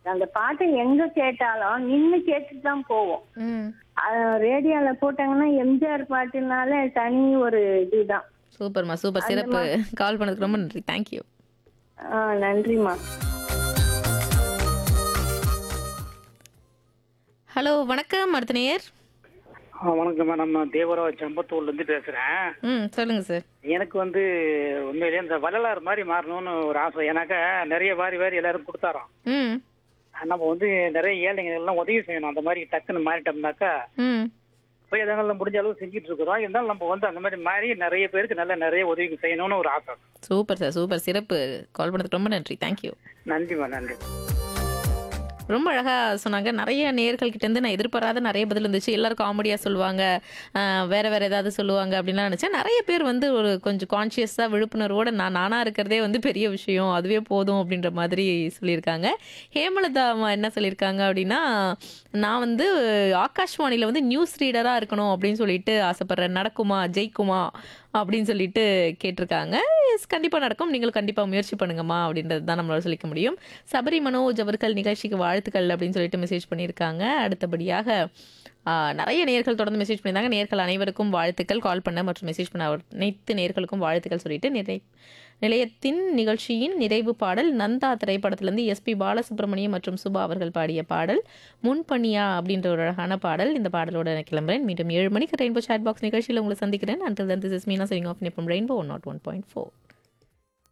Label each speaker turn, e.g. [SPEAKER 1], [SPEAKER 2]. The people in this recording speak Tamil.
[SPEAKER 1] அந்த பாட்டை எங்க கேட்டாலும் நின்னு கேட்டுட்டு தான் போவோம்
[SPEAKER 2] ம்
[SPEAKER 1] ரேடியோல போட்டாங்கன்னா எம்ஜிஆர் பாட்டுனால தனி ஒரு இதுதான்
[SPEAKER 2] சூப்பர்மா சூப்பர் சிறப்பு கால் பண்ணதுக்கு ரொம்ப நன்றி தேங்க்யூ
[SPEAKER 1] ஆ, நன்றிம்மா
[SPEAKER 2] ஹலோ வணக்கம் அடுத்த நேயர்
[SPEAKER 3] ஆ, வணக்கம் மேடம் நான் தேவராஜ் சம்பத்தூர்ல இருந்து பேசுறேன்
[SPEAKER 2] ம் சொல்லுங்க சார்
[SPEAKER 3] எனக்கு வந்து உண்மையிலேயே இந்த வள்ளலார் மாதிரி மாறணும்னு ஒரு ஆசை ஏன்னாக்கா நிறைய வாரி வாரி எல்லாரும் கொடுத்தாரோம்
[SPEAKER 2] ம்
[SPEAKER 3] நம்ம வந்து நிறைய ஏழைங்க எல்லாம் உதவி செய்யணும் அந்த மாதிரி டக்குன்னு மாறிட்டோம்னாக்கா
[SPEAKER 2] ம்
[SPEAKER 3] போய் எதனால முடிஞ்ச அளவு செஞ்சுட்டு இருக்கிறோம் இருந்தாலும் நம்ம வந்து அந்த மாதிரி மாறி நிறைய பேருக்கு நல்ல நிறைய உதவி செய்யணும்னு ஒரு ஆசை
[SPEAKER 2] சூப்பர் சார் சூப்பர் சிறப்பு கால் பண்ணதுக்கு ரொம்ப நன்றி தேங்க்யூ
[SPEAKER 3] நன்றிம்மா நன்றி
[SPEAKER 2] ரொம்ப அழகா சொன்னாங்க நிறைய நேயர்கள் கிட்ட இருந்து நான் எதிர்பாராத நிறைய பதில் இருந்துச்சு எல்லாரும் காமெடியா சொல்லுவாங்க ஆஹ் வேற வேற ஏதாவது சொல்லுவாங்க அப்படின்லாம் நினைச்சேன் நிறைய பேர் வந்து ஒரு கொஞ்சம் கான்சியஸா விழிப்புணர்வோட நான் நானா இருக்கிறதே வந்து பெரிய விஷயம் அதுவே போதும் அப்படின்ற மாதிரி சொல்லியிருக்காங்க ஹேமலதா அம்மா என்ன சொல்லியிருக்காங்க அப்படின்னா நான் வந்து ஆகாஷ்வாணியில வந்து நியூஸ் ரீடரா இருக்கணும் அப்படின்னு சொல்லிட்டு ஆசைப்படுறேன் நடக்குமா ஜெயிக்குமா அப்படின்னு சொல்லிட்டு கேட்டிருக்காங்க எஸ் கண்டிப்பாக நடக்கும் நீங்களும் கண்டிப்பாக முயற்சி பண்ணுங்கம்மா அப்படின்றது தான் நம்மளால சொல்லிக்க முடியும் சபரி மனோஜ் அவர்கள் நிகழ்ச்சிக்கு வாழ்த்துக்கள் அப்படின்னு சொல்லிட்டு மெசேஜ் பண்ணியிருக்காங்க அடுத்தபடியாக ஆ, நிறைய நேர்கள் தொடர்ந்து மெசேஜ் பண்ணியிருந்தாங்க நேர்கள் அனைவருக்கும் வாழ்த்துக்கள் கால் பண்ண மற்றும் மெசேஜ் பண்ண அனைத்து நேர்களுக்கும் வாழ்த்துக்கள் சொல்லிட்டு நிறை நிலையத்தின் நிகழ்ச்சியின் நிறைவு பாடல் நந்தா திரைப்படத்திலிருந்து எஸ்பி பாலசுப்ரமணியம் மற்றும் சுபா அவர்கள் பாடிய பாடல் முன்பணியா அப்படின்ற ஒரு அழகான பாடல் இந்த பாடலோட நான் கிளம்புறேன் மீண்டும் ஏழு மணிக்கு ரெயின்போ சாட் பாக்ஸ் நிகழ்ச்சியில் உங்களை சந்திக்கிறேன் until then this is Meena சரிங் ஆஃப் நிப்பம் rainbow one nought one point four